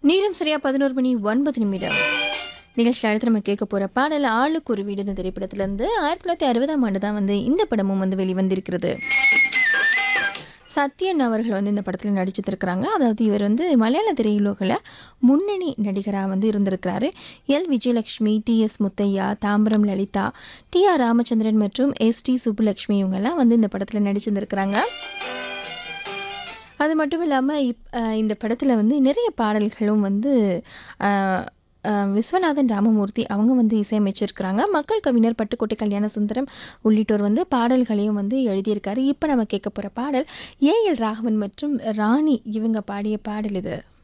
நேரம் சரியா பதினோரு மணி ஒன்பது நிமிடம் நிகழ்ச்சியில் அடுத்து நம்ம கேட்க போகிற பாடல் ஆளுக்கு ஒரு வீடு இந்த திரைப்படத்திலேருந்து ஆயிரத்தி தொள்ளாயிரத்தி அறுபதாம் ஆண்டு தான் வந்து இந்த படமும் வந்து வெளிவந்திருக்கிறது சத்யன் அவர்கள் வந்து இந்த படத்தில் நடிச்சிருக்கிறாங்க அதாவது இவர் வந்து மலையாள திரையுலகில் முன்னணி நடிகராக வந்து இருந்திருக்கிறாரு L Vijayalakshmi T S Muthaiah Tambaram Lalitha T R Ramachandran மற்றும் எஸ் டி சுப்புலட்சுமி இவங்கெல்லாம் வந்து இந்த படத்தில் நடிச்சிருந்திருக்கிறாங்க அது மட்டும் இல்லாமல் இப் அஹ் இந்த படத்தில் வந்து நிறைய பாடல்களும் வந்து அஹ், அஹ், விஸ்வநாதன் ராமமூர்த்தி அவங்க வந்து இசையமைச்சிருக்கிறாங்க மக்கள் கவிஞர் பட்டுக்கோட்டை கல்யாண சுந்தரம் உள்ளிட்டோர் வந்து பாடல்களையும் வந்து எழுதியிருக்காரு இப்போ நம்ம கேட்க போகிற பாடல் ஏஎல் ராகவன் மற்றும் ராணி இவங்க பாடிய பாடல் இது